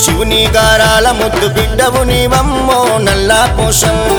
శివుని గారాల ముద్దు బిడ్డవు నీవమ్మో నల్లా పోషమ్మ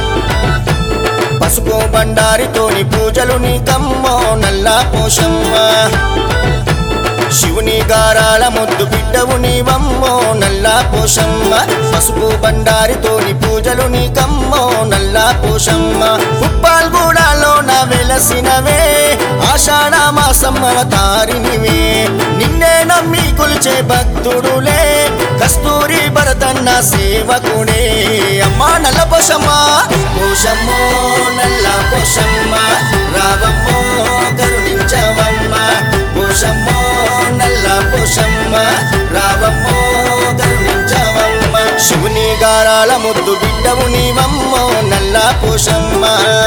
పసుపు బండారితోని పూజలు నీకమ్మో నల్లా పోషమ్మ శివుని గారాల ముద్దు బిడ్డవు నీవమ్మో నల్లా పోషమ్మ పసుపు బండారితోని పూజలు నీకమ్మో నల్లా పోషమ్మ ఉప్పాల్గూడలో నా వెలసినవే ఆషాఢ మాసమ్మల తారినివే నిన్నే నమ్మి కొలిచే భక్తుడులే కస్తూరి భరతన్న సేవకుడే అమ్మా నల్ల పోషమ్మ పోషమ్మో నల్ల పోషమ్మ రావమ్మో కరుణించవమ్మ పోషమ్మో నల్ల పోషమ్మ రావమ్మో కరుణించవమ్మ శివుని గారాల ముద్దు బిడ్డవు నీవమ్మో నల్ల పోషమ్మ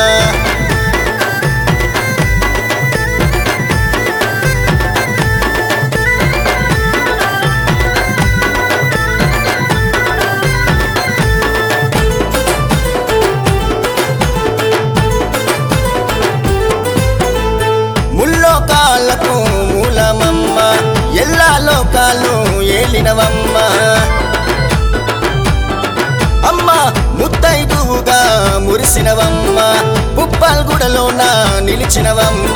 ముల్లోకాలకు మూలమమ్మ ఎల్లా లోకాలు ఏలినవమ్మ అమ్మ ముత్తైదువుగా మురిసినవమ్మ పుప్పల్గుడలోన నిలిచినవమ్మ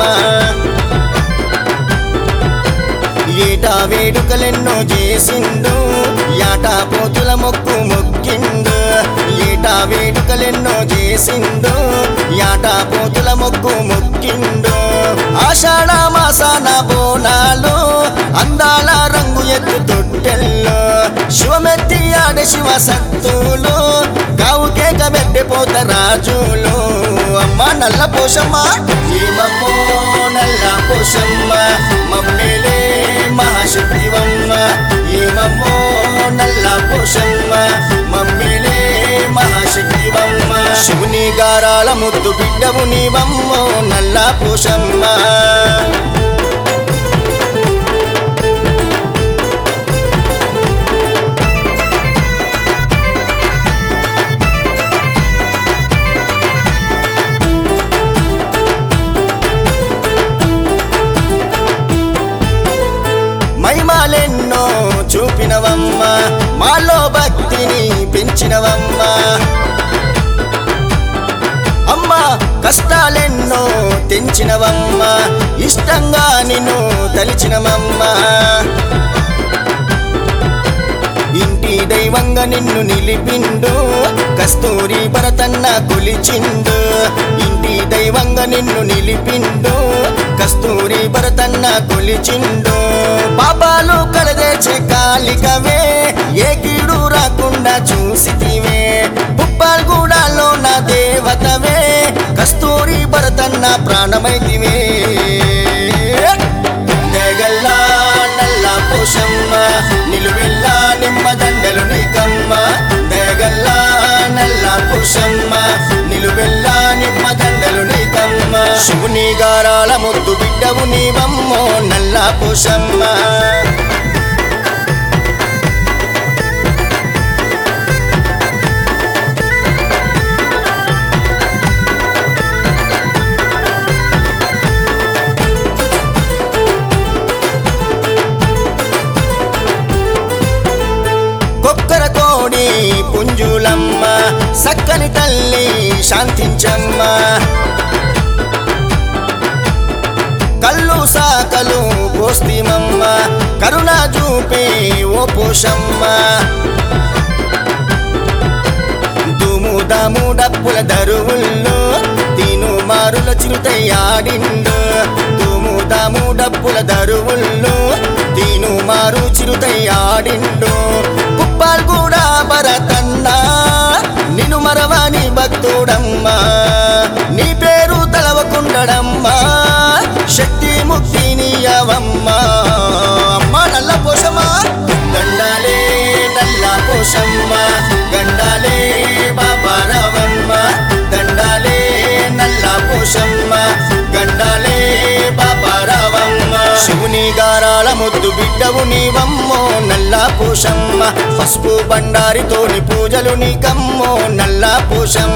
ఏటా వేడుకలెన్నో చేసిండు యాటా పోతుల మొక్కు మొక్కిండు ఏటా వేడుకలెన్నో చేసిండు యాటా పోతుల మొక్కు మొక్కిండు ఆషాఢ మాసాన బోనాలు అందాల రంగు ఎత్తు తొట్టెల్లో శివమెత్తి ఆడే శివ సత్తులు గావు కేక పెట్టిపోత రాజులు అమ్మ నల్ల పోషమ్మ ఏమమ్మో నల్ల పోషమ్మ మమ్మేలే మహాశక్తివమ్మ ఏమమ్మో నల్ల పోషమ్మ మమ్మేలే మహాశక్తివమ్మ శివుని గారాల ముద్దు బిడ్డవు నీవమ్మో నల్ల పోషమ్మ మహిమాలెన్నో చూపినవమ్మ మాలో భక్తిని పెంచినవమ్మ అమ్మ కష్టాలెన్నో తెంచినవమ్మ ఇష్టంగా నిన్ను తలిచినవమ్మ ఇంటి దైవంగా నిన్ను నిలిపిండు కస్తూరి భరతన్న కొలిచిండు ఇంటి దైవంగా నిన్ను నిలిపిండు కస్తూరి భరతన్న కొలిచిండు పాపాలు కడదేచే కాలికవే ఏ కీడు రాకుండా చూసితివే పుప్పాల్గూడలో నా దేవతవే కస్తూరి భరతన్న ప్రాణమైతివే దగల్లా నల్ల పోషమ్మ నిలువెల్లా నిమ్మ దండలు నీకమ్మ దగల్లా నల్ల పోషమ్మ నిలువెల్లా నిమ్మ దండలు నీకమ్మ శివుని గారాల ముద్దు బిడ్డవు నీవమ్మో నల్ల పోషమ్మ కొక్కర కోడి పుంజులమ్మ సక్కని తల్లి శాంతించమ్మ కళ్ళు సాకలు పోస్తిమమ్మ కరుణ చూపి ఓ పోషమ్మ దుము దాము డప్పుల దరువుల్లో తీను మారుల చిరుతయ్యాడిండు దుము దాము డప్పుల దరువుల్లో తీను మారు చిరుతయ్యాడిండు కుప్పాల్ కూడా భరతన్నా నిన్ను మరవని భక్తుడమ్మా నీ పేరు తలవకుండడమ్మా శక్తి ముక్తి నీయవమ్మా అమ్మ నల్ల పోషమా గండాలే నల్ల పోషమ్మ గండాలే బాబా రావమ్మ దండాలే నల్ల పోషమ్మ గండాలే బాబా రావమ్మ శివుని గారాల ముద్దు బిడ్డవు నీవమ్మో నల్ల పోషమ్మ పసుపు బండారితోని పూజలు నీకమ్మో నల్ల పోషమ్మ